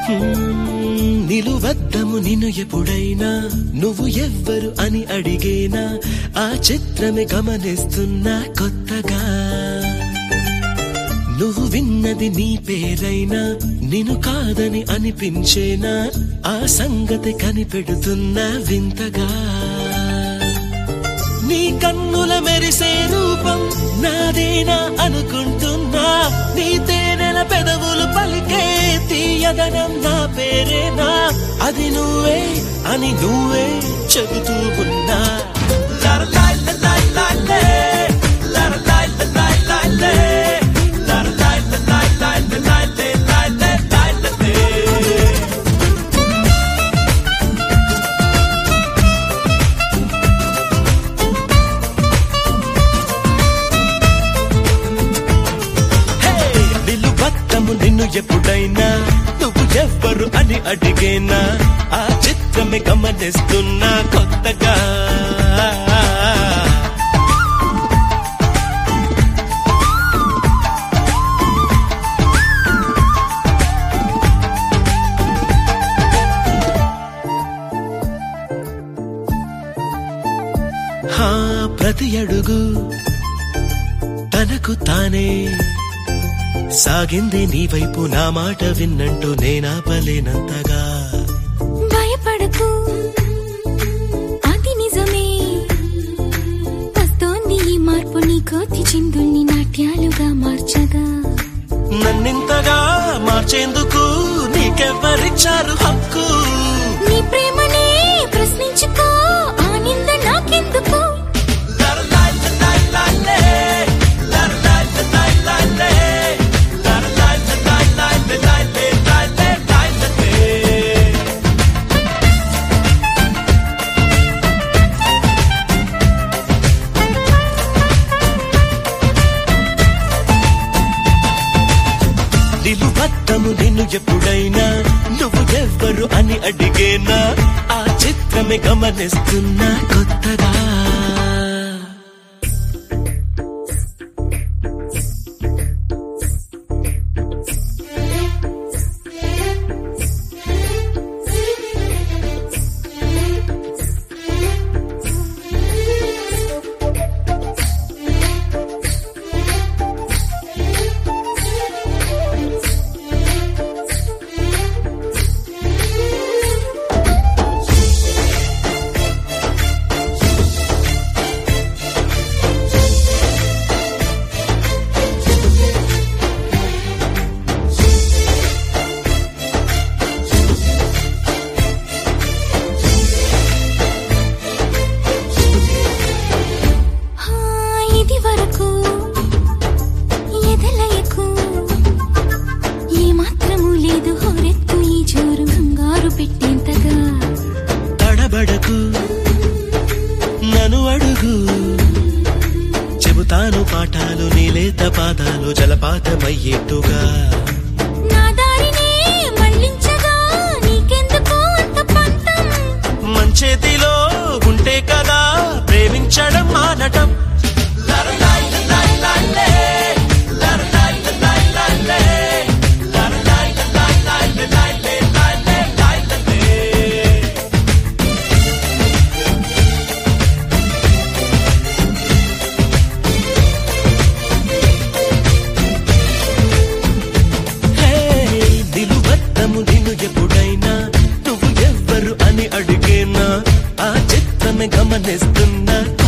హ్మ్, నిలువద్దము నిన్ను ఎప్పుడైనా నువ్వు ఎవ్వరు అని అడిగేనా ఆ చిత్రమే గమనిస్తున్నా కొత్తగా నువ్వు విన్నది నీ పేరైనా నిన్ను కాదని అనిపించేనా ఆ సంగతి కనిపెడుతున్నా వింతగా నీ కన్నుల మెరిసే రూపం నాదేనా అనుకుంటున్నా నీ తేనెల పెదవులు పలికే తీయదనం నా పేరేనా అది నువ్వే అని నువ్వే చెబుతూ ఉన్నా లరలాయ్ లలాయ్ లాలే, లరలాయ్ లలాయ్ లాలే, లరలాయ్ లలాయ్ లాలే, లాలే, లాలే, లాలే. హే! నిలువత్తము నిన్ను ఎప్పుడైనా నువ్వు ఎవ్వరు అని అడిగేనా ఆ చిత్రమే గమనిస్తున్నా కొత్తగా హా ప్రతి అడుగు తనకు తానే సాగింది నీ వైపు నా మాట విన్నంటూ నేనాపలేనంతగా భయపడకు అది నిజమే వస్తోంది ఈ మార్పు నీ కోతి చిందుల్ని నాట్యాలుగా మార్చగా నన్నింతగా మార్చేందుకు నీకెవ్వరిచ్చారు హక్కు నీ ప్రేమనే ప్రశ్నించుకో ఆ నింద నాకెందుకు లరలాయ్ లలాయ్ లాలే, లరలాయ్ లలాయ్ లాలే, లరలాయ్ లలాయ్ లాలే, లాలే, లాలే, లాలే. నిలువద్దము నిన్ను ఎప్పుడైనా నువ్వు ఎవ్వరు అని అడిగేనా ఆ చిత్రమే గమనిస్తున్నా కొత్తగా ఆ, ఇది వరకు ఎదలయకు ఏ మాత్రము లేదు హోరెత్తు ఈ జోరు కంగారు పెట్టేంతగా తడబడకు నన్ను అడుగు చెబుతాను పాఠాలు నీలేత పాదాలు జలపాతమయ్యేట్టుగా నా దారినే మళ్ళించగా నీకెందుకు అంత పంతం మంచేతిలో ఉంటే కదా ప్రేమించడం మానటం లరలాయ్ లలాయ్ లాలే, లరలాయ్ లలాయ్ లాలే, లరలాయ్ లలాయ్ లాలే, లాలే, లాలే, లాలే. హే, నిలువద్దము నిన్ను ఎప్పుడైనా నువ్వు ఎవ్వరు అని అడిగేనా ఆ చిత్రమే గమనిస్తున్నా